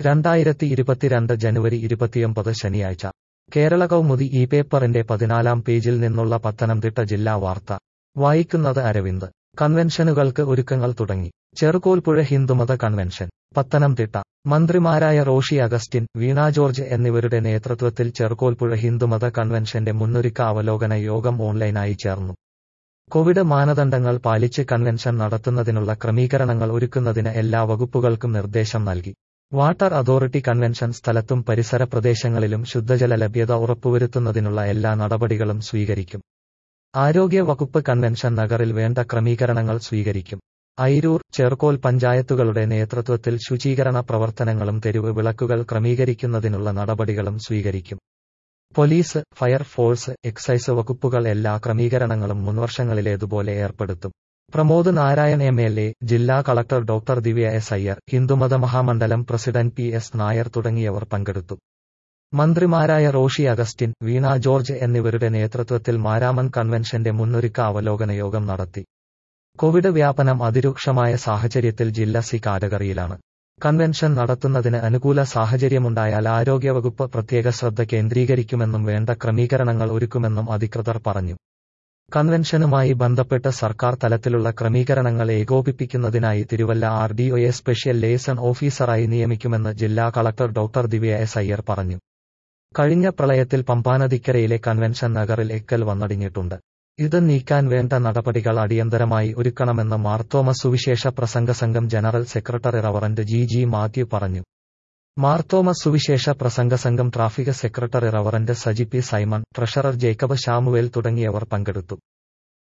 രണ്ടായിരത്തി ഇരുപത്തിരണ്ട് ജനുവരി ഇരുപത്തിയൊമ്പത് ശനിയാഴ്ച കേരള കൗമുദി ഈ പേപ്പറിന്റെ പതിനാലാം പേജിൽ നിന്നുള്ള പത്തനംതിട്ട ജില്ലാ വാർത്ത വായിക്കുന്നത് അരവിന്ദ് കൺവെൻഷനുകൾക്ക് ഒരുക്കങ്ങൾ തുടങ്ങി ചെറുകോൽപ്പുഴ ഹിന്ദുമത കൺവെൻഷൻ പത്തനംതിട്ട മന്ത്രിമാരായ റോഷി അഗസ്റ്റിൻ വീണ ജോർജ് എന്നിവരുടെ നേതൃത്വത്തിൽ ചെറുകോൽപ്പുഴ ഹിന്ദുമത കൺവെൻഷന്റെ മുന്നൊരുക്ക അവലോകന യോഗം ഓൺലൈനായി ചേർന്നു കോവിഡ് മാനദണ്ഡങ്ങൾ പാലിച്ച് കൺവെൻഷൻ നടത്തുന്നതിനുള്ള ക്രമീകരണങ്ങൾ ഒരുക്കുന്നതിന് എല്ലാ വകുപ്പുകൾക്കും നിർദ്ദേശം നൽകി വാട്ടർ അതോറിറ്റി കൺവെൻഷൻ സ്ഥലത്തും പരിസര പ്രദേശങ്ങളിലും ശുദ്ധജല ലഭ്യത ഉറപ്പുവരുത്തുന്നതിനുള്ള എല്ലാ നടപടികളും സ്വീകരിക്കും ആരോഗ്യ വകുപ്പ് കൺവെൻഷൻ നഗറിൽ വേണ്ട ക്രമീകരണങ്ങൾ സ്വീകരിക്കും ഐരൂർ ചെർക്കോൽ പഞ്ചായത്തുകളുടെ നേതൃത്വത്തിൽ ശുചീകരണ പ്രവർത്തനങ്ങളും തെരുവ് വിളക്കുകൾ ക്രമീകരിക്കുന്നതിനുള്ള നടപടികളും സ്വീകരിക്കും പോലീസ് ഫയർഫോഴ്സ് എക്സൈസ് വകുപ്പുകൾ എല്ലാ ക്രമീകരണങ്ങളും മുൻവർഷങ്ങളിലേതുപോലെ ഏർപ്പെടുത്തും Pramod Narayan M L A ജില്ലാ collector doctor Divya S Iyer ഹിന്ദുമത മഹാമണ്ഡലം പ്രസിഡന്റ് പി എസ് നായർ തുടങ്ങിയവർ പങ്കെടുത്തു മന്ത്രിമാരായ റോഷി അഗസ്റ്റിൻ വീണ ജോർജ് എന്നിവരുടെ നേതൃത്വത്തിൽ മാരാമൻ കൺവെൻഷന്റെ മുന്നൊരുക്ക അവലോകന യോഗം നടത്തി കോവിഡ് വ്യാപനം അതിരൂക്ഷമായ സാഹചര്യത്തിൽ ജില്ല സി കാറ്റഗറിയിലാണ് കൺവെൻഷൻ നടത്തുന്നതിന് അനുകൂല സാഹചര്യമുണ്ടായാൽ ആരോഗ്യവകുപ്പ് പ്രത്യേക ശ്രദ്ധ കേന്ദ്രീകരിക്കുമെന്നും വേണ്ട ക്രമീകരണങ്ങൾ ഒരുക്കുമെന്നും അധികൃതർ പറഞ്ഞു കൺവെൻഷനുമായി ബന്ധപ്പെട്ട് സർക്കാർ തലത്തിലുള്ള ക്രമീകരണങ്ങൾ ഏകോപിപ്പിക്കുന്നതിനായി തിരുവല്ല ആർ ഡി ഒയെ സ്പെഷ്യൽ ലേസൺ ഓഫീസറായി നിയമിക്കുമെന്ന് ജില്ലാ collector doctor Divya S Iyer പറഞ്ഞു കഴിഞ്ഞ പ്രളയത്തിൽ പമ്പാനദിക്കരയിലെ കൺവെൻഷൻ നഗറിൽ എക്കൽ വന്നടിഞ്ഞിട്ടുണ്ട് ഇത് നീക്കാൻ വേണ്ട നടപടികൾ അടിയന്തരമായി ഒരുക്കണമെന്ന് മാർത്തോമ സുവിശേഷ പ്രസംഗ സംഘം general secretary reverend G G Mathew പറഞ്ഞു മാർത്തോമ സുവിശേഷ പ്രസംഗ സംഘം traffic secretary reverend Saji P Simon treasurer Jacob Samuel തുടങ്ങിയവർ പങ്കെടുത്തു